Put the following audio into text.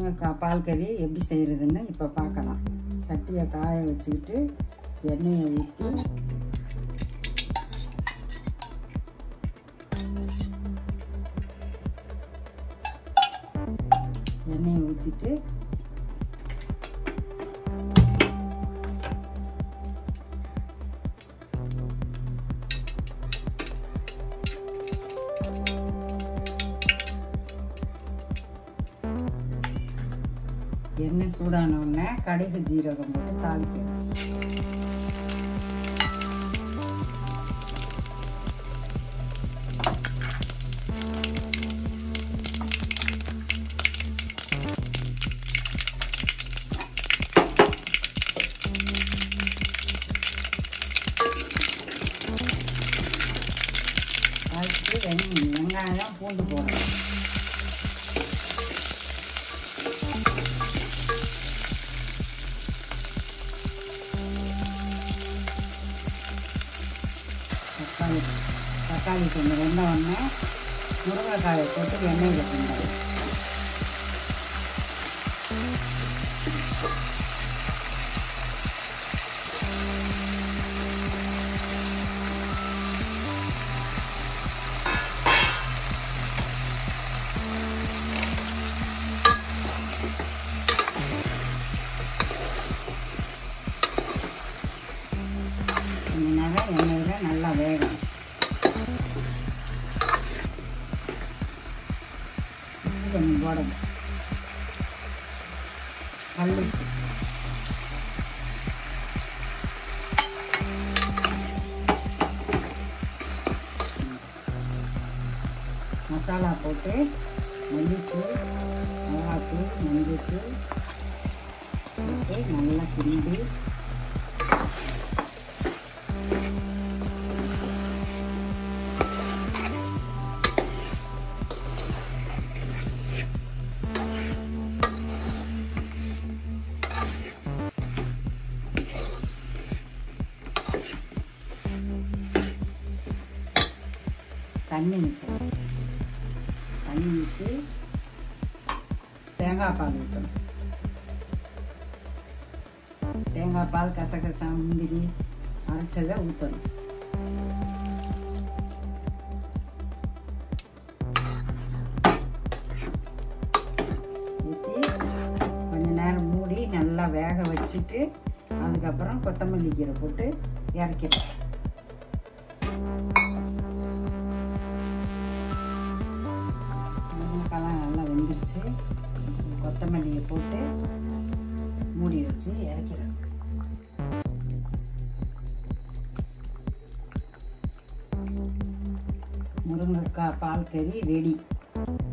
முருங்கைக்காய் பால் கறி எப்படி செய்கிறதுன்னு இப்போ பார்க்கலாம் சட்டியை காய வச்சுக்கிட்டு எண்ணெயை ஊற்றி எண்ணெயை ஊற்றிட்டு எண்ணெய் சூடான உடனே கடுகு ஜீரகம் போட்டு தாளிக்கணும் தாளிச்சுட்டு வெங் வெங்காயம் பூண்டு போடணும் தக்காளி தக்காளி கொஞ்சம் வெந்த உடனே முருங்கைக்காயை போட்டு எண்ணெயில் போடணும் கொஞ்ச நேரம் எண்ணெயில் நல்லா வேகணும் உப்பு கொஞ்சம் போடணும் கல்லுப்பு மசாலா போட்டு மல்லித்தூள் மிளகாத்தூள் மஞ்சத்தூள் போட்டு நல்லா கிண்டி தண்ணி ஊற்றணும் தண்ணி ஊற்றி தேங்காய் பால் ஊற்றணும் தேங்காய் பால் கசகசா முந்திரி அரைச்சதை ஊற்றணும் ஊற்றி கொஞ்ச நேரம் மூடி நல்லா வேக வச்சுட்டு அதுக்கப்புறம் கொத்தமல்லி கீரை போட்டு இறக்கிடும் முருங்கைக்காலாம் நல்லா வெந்துருச்சு கொத்தமல்லியை போட்டு மூடி வச்சு இறக்கிடணும் முருங்கைக்காய் பால் கறி ரெடி